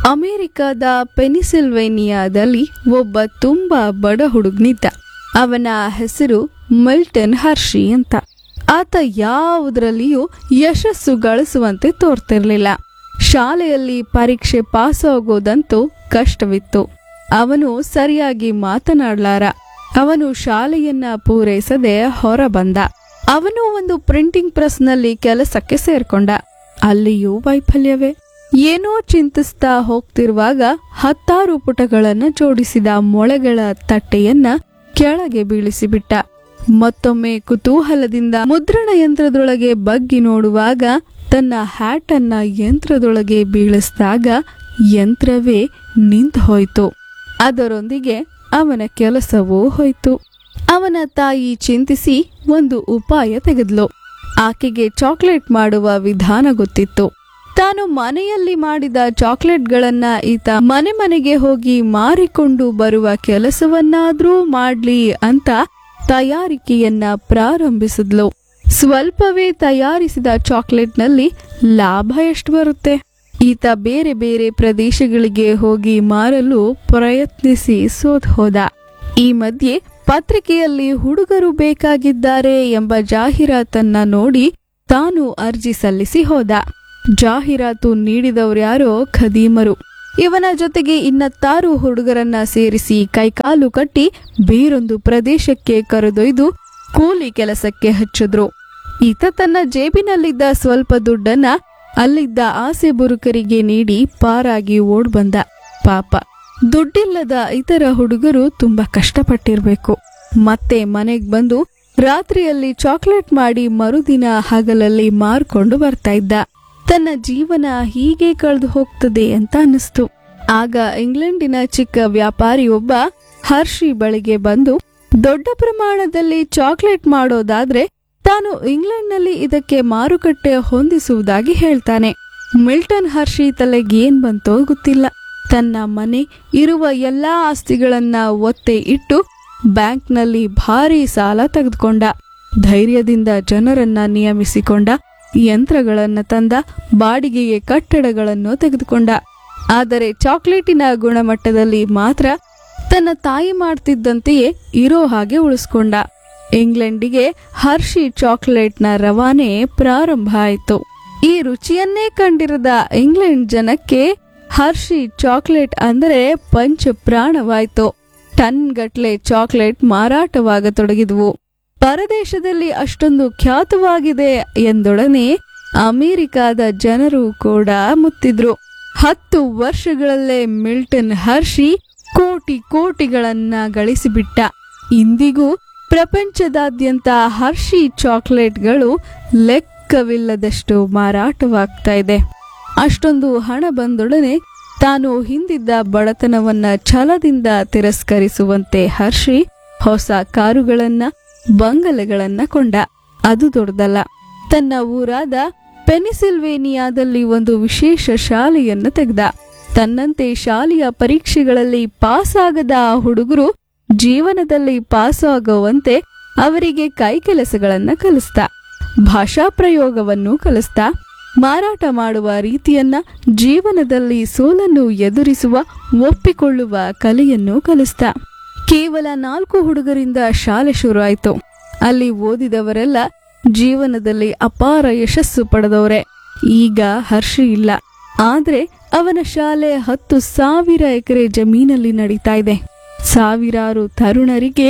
ಅಮೆರಿಕದ ಪೆನಿಸಿಲ್ವೇನಿಯಾದಲ್ಲಿ ಒಬ್ಬ ತುಂಬಾ ಬಡ ಹುಡುಗನಿದ್ದ ಅವನ ಹೆಸರು ಮಿಲ್ಟನ್ ಹರ್ಷಿ ಅಂತ ಆತ ಯಾವುದರಲ್ಲಿಯೂ ಯಶಸ್ಸು ಗಳಿಸುವಂತೆ ತೋರ್ತಿರ್ಲಿಲ್ಲ ಶಾಲೆಯಲ್ಲಿ ಪರೀಕ್ಷೆ ಪಾಸ್ ಆಗೋದಂತೂ ಕಷ್ಟವಿತ್ತು ಅವನು ಸರಿಯಾಗಿ ಮಾತನಾಡ್ಲಾರ ಅವನು ಶಾಲೆಯನ್ನ ಪೂರೈಸದೆ ಹೊರ ಬಂದ ಅವನು ಒಂದು ಪ್ರಿಂಟಿಂಗ್ ಪ್ರೆಸ್ನಲ್ಲಿ ಕೆಲಸಕ್ಕೆ ಸೇರ್ಕೊಂಡ ಅಲ್ಲಿಯೂ ವೈಫಲ್ಯವೇ ಏನೋ ಚಿಂತಿಸ್ತಾ ಹೋಗ್ತಿರುವಾಗ ಹತ್ತಾರು ಪುಟಗಳನ್ನ ಜೋಡಿಸಿದ ಮೊಳೆಗಳ ತಟ್ಟೆಯನ್ನ ಕೆಳಗೆ ಬೀಳಿಸಿಬಿಟ್ಟ ಮತ್ತೊಮ್ಮೆ ಕುತೂಹಲದಿಂದ ಮುದ್ರಣ ಯಂತ್ರದೊಳಗೆ ಬಗ್ಗಿ ನೋಡುವಾಗ ತನ್ನ ಹ್ಯಾಟ್ ಅನ್ನ ಯಂತ್ರದೊಳಗೆ ಬೀಳಿಸಿದಾಗ ಯಂತ್ರವೇ ನಿಂತು ಹೋಯ್ತು ಅದರೊಂದಿಗೆ ಅವನ ಕೆಲಸವೂ ಹೋಯ್ತು ಅವನ ತಾಯಿ ಚಿಂತಿಸಿ ಒಂದು ಉಪಾಯ ತೆಗೆದ್ಲು ಆಕೆಗೆ ಚಾಕ್ಲೇಟ್ ಮಾಡುವ ವಿಧಾನ ಗೊತ್ತಿತ್ತು ತಾನು ಮನೆಯಲ್ಲಿ ಮಾಡಿದ ಚಾಕ್ಲೇಟ್ಗಳನ್ನ ಈತ ಮನೆ ಮನೆಗೆ ಹೋಗಿ ಮಾರಿಕೊಂಡು ಬರುವ ಕೆಲಸವನ್ನಾದ್ರೂ ಮಾಡ್ಲಿ ಅಂತ ತಯಾರಿಕೆಯನ್ನ ಪ್ರಾರಂಭಿಸಿದ್ಲು ಸ್ವಲ್ಪವೇ ತಯಾರಿಸಿದ ಚಾಕ್ಲೇಟ್ನಲ್ಲಿ ಲಾಭ ಎಷ್ಟು ಬರುತ್ತೆ ಈತ ಬೇರೆ ಬೇರೆ ಪ್ರದೇಶಗಳಿಗೆ ಹೋಗಿ ಮಾರಲು ಪ್ರಯತ್ನಿಸಿ ಸೋತ್ ಹೋದ ಈ ಮಧ್ಯೆ ಪತ್ರಿಕೆಯಲ್ಲಿ ಹುಡುಗರು ಬೇಕಾಗಿದ್ದಾರೆ ಎಂಬ ಜಾಹೀರಾತನ್ನ ನೋಡಿ ತಾನು ಅರ್ಜಿ ಸಲ್ಲಿಸಿ ಹೋದ ಜಾಹೀರಾತು ನೀಡಿದವರ್ಯಾರೋ ಖದೀಮರು ಇವನ ಜೊತೆಗೆ ಇನ್ನತ್ತಾರು ಹುಡುಗರನ್ನ ಸೇರಿಸಿ ಕೈಕಾಲು ಕಟ್ಟಿ ಬೇರೊಂದು ಪ್ರದೇಶಕ್ಕೆ ಕರೆದೊಯ್ದು ಕೂಲಿ ಕೆಲಸಕ್ಕೆ ಹಚ್ಚಿದ್ರು ಈತ ತನ್ನ ಜೇಬಿನಲ್ಲಿದ್ದ ಸ್ವಲ್ಪ ದುಡ್ಡನ್ನ ಅಲ್ಲಿದ್ದ ಆಸೆ ಬುರುಕರಿಗೆ ನೀಡಿ ಪಾರಾಗಿ ಓಡ್ ಬಂದ ಪಾಪ ದುಡ್ಡಿಲ್ಲದ ಇತರ ಹುಡುಗರು ತುಂಬಾ ಕಷ್ಟಪಟ್ಟಿರ್ಬೇಕು ಮತ್ತೆ ಮನೆಗ್ ಬಂದು ರಾತ್ರಿಯಲ್ಲಿ ಚಾಕ್ಲೇಟ್ ಮಾಡಿ ಮರುದಿನ ಹಗಲಲ್ಲಿ ಮಾರ್ಕೊಂಡು ಬರ್ತಾ ಇದ್ದ ತನ್ನ ಜೀವನ ಹೀಗೆ ಕಳೆದು ಹೋಗ್ತದೆ ಅಂತ ಅನಿಸ್ತು ಆಗ ಇಂಗ್ಲೆಂಡಿನ ಚಿಕ್ಕ ವ್ಯಾಪಾರಿಯೊಬ್ಬ ಹರ್ಷಿ ಬಳಿಗೆ ಬಂದು ದೊಡ್ಡ ಪ್ರಮಾಣದಲ್ಲಿ ಚಾಕ್ಲೇಟ್ ಮಾಡೋದಾದ್ರೆ ತಾನು ಇಂಗ್ಲೆಂಡ್ನಲ್ಲಿ ಇದಕ್ಕೆ ಮಾರುಕಟ್ಟೆ ಹೊಂದಿಸುವುದಾಗಿ ಹೇಳ್ತಾನೆ ಮಿಲ್ಟನ್ ಹರ್ಷಿ ತಲೆಗೇನ್ ಬಂತೋ ಗೊತ್ತಿಲ್ಲ ತನ್ನ ಮನೆ ಇರುವ ಎಲ್ಲಾ ಆಸ್ತಿಗಳನ್ನ ಒತ್ತೆ ಇಟ್ಟು ಬ್ಯಾಂಕ್ನಲ್ಲಿ ಭಾರಿ ಸಾಲ ತೆಗೆದುಕೊಂಡ ಧೈರ್ಯದಿಂದ ಜನರನ್ನ ನಿಯಮಿಸಿಕೊಂಡ ಯಂತ್ರಗಳನ್ನ ತಂದ ಬಾಡಿಗೆಗೆ ಕಟ್ಟಡಗಳನ್ನು ತೆಗೆದುಕೊಂಡ ಆದರೆ ಚಾಕ್ಲೇಟಿನ ಗುಣಮಟ್ಟದಲ್ಲಿ ಮಾತ್ರ ತನ್ನ ತಾಯಿ ಮಾಡ್ತಿದ್ದಂತೆಯೇ ಇರೋ ಹಾಗೆ ಉಳಿಸ್ಕೊಂಡ ಇಂಗ್ಲೆಂಡಿಗೆ ಹರ್ಷಿ ಚಾಕ್ಲೇಟ್ನ ರವಾನೆ ಪ್ರಾರಂಭ ಆಯಿತು ಈ ರುಚಿಯನ್ನೇ ಕಂಡಿರದ ಇಂಗ್ಲೆಂಡ್ ಜನಕ್ಕೆ ಹರ್ಷಿ ಚಾಕ್ಲೇಟ್ ಅಂದರೆ ಪಂಚ ಪ್ರಾಣವಾಯ್ತು ಟನ್ ಗಟ್ಲೆ ಚಾಕ್ಲೇಟ್ ಮಾರಾಟವಾಗತೊಡಗಿದ್ವು ಪರದೇಶದಲ್ಲಿ ಅಷ್ಟೊಂದು ಖ್ಯಾತವಾಗಿದೆ ಎಂದೊಡನೆ ಅಮೆರಿಕಾದ ಜನರು ಕೂಡ ಮುತ್ತಿದ್ರು ಹತ್ತು ವರ್ಷಗಳಲ್ಲೇ ಮಿಲ್ಟನ್ ಹರ್ಷಿ ಕೋಟಿ ಕೋಟಿಗಳನ್ನ ಗಳಿಸಿಬಿಟ್ಟ ಇಂದಿಗೂ ಪ್ರಪಂಚದಾದ್ಯಂತ ಹರ್ಷಿ ಚಾಕ್ಲೇಟ್ಗಳು ಲೆಕ್ಕವಿಲ್ಲದಷ್ಟು ಮಾರಾಟವಾಗ್ತಾ ಇದೆ ಅಷ್ಟೊಂದು ಹಣ ಬಂದೊಡನೆ ತಾನು ಹಿಂದಿದ್ದ ಬಡತನವನ್ನ ಛಲದಿಂದ ತಿರಸ್ಕರಿಸುವಂತೆ ಹರ್ಷಿ ಹೊಸ ಕಾರುಗಳನ್ನ ಬಂಗಲೆಗಳನ್ನ ಕೊಂಡ ಅದು ದೊಡ್ಡದಲ್ಲ ತನ್ನ ಊರಾದ ಪೆನಿಸಿಲ್ವೇನಿಯಾದಲ್ಲಿ ಒಂದು ವಿಶೇಷ ಶಾಲೆಯನ್ನು ತೆಗೆದ ತನ್ನಂತೆ ಶಾಲೆಯ ಪರೀಕ್ಷೆಗಳಲ್ಲಿ ಪಾಸ್ ಆಗದ ಆ ಹುಡುಗರು ಜೀವನದಲ್ಲಿ ಪಾಸ್ ಆಗುವಂತೆ ಅವರಿಗೆ ಕೈ ಕೆಲಸಗಳನ್ನ ಕಲಿಸ್ದ ಭಾಷಾ ಪ್ರಯೋಗವನ್ನು ಕಲಿಸ್ದ ಮಾರಾಟ ಮಾಡುವ ರೀತಿಯನ್ನ ಜೀವನದಲ್ಲಿ ಸೋಲನ್ನು ಎದುರಿಸುವ ಒಪ್ಪಿಕೊಳ್ಳುವ ಕಲೆಯನ್ನು ಕಲಿಸ್ದ ಕೇವಲ ನಾಲ್ಕು ಹುಡುಗರಿಂದ ಶಾಲೆ ಶುರುವಾಯಿತು ಅಲ್ಲಿ ಓದಿದವರೆಲ್ಲ ಜೀವನದಲ್ಲಿ ಅಪಾರ ಯಶಸ್ಸು ಪಡೆದವರೆ ಈಗ ಹರ್ಷಿ ಇಲ್ಲ ಆದ್ರೆ ಅವನ ಶಾಲೆ ಹತ್ತು ಸಾವಿರ ಎಕರೆ ಜಮೀನಲ್ಲಿ ನಡೀತಾ ಇದೆ ಸಾವಿರಾರು ತರುಣರಿಗೆ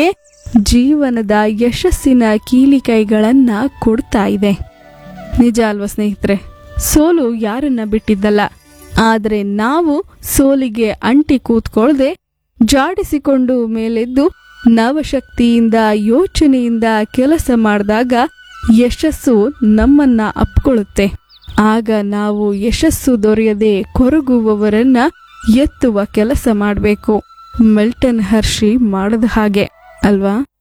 ಜೀವನದ ಯಶಸ್ಸಿನ ಕೀಲಿಕೈಗಳನ್ನ ಕೊಡ್ತಾ ಇದೆ ನಿಜ ಅಲ್ವಾ ಸ್ನೇಹಿತರೆ ಸೋಲು ಯಾರನ್ನ ಬಿಟ್ಟಿದ್ದಲ್ಲ ಆದ್ರೆ ನಾವು ಸೋಲಿಗೆ ಅಂಟಿ ಕೂತ್ಕೊಳ್ದೆ ಜಾಡಿಸಿಕೊಂಡು ಮೇಲೆದ್ದು ನವಶಕ್ತಿಯಿಂದ ಯೋಚನೆಯಿಂದ ಕೆಲಸ ಮಾಡಿದಾಗ ಯಶಸ್ಸು ನಮ್ಮನ್ನ ಅಪ್ಕೊಳ್ಳುತ್ತೆ ಆಗ ನಾವು ಯಶಸ್ಸು ದೊರೆಯದೆ ಕೊರಗುವವರನ್ನ ಎತ್ತುವ ಕೆಲಸ ಮಾಡಬೇಕು ಮಿಲ್ಟನ್ ಹರ್ಷಿ ಮಾಡದ ಹಾಗೆ ಅಲ್ವಾ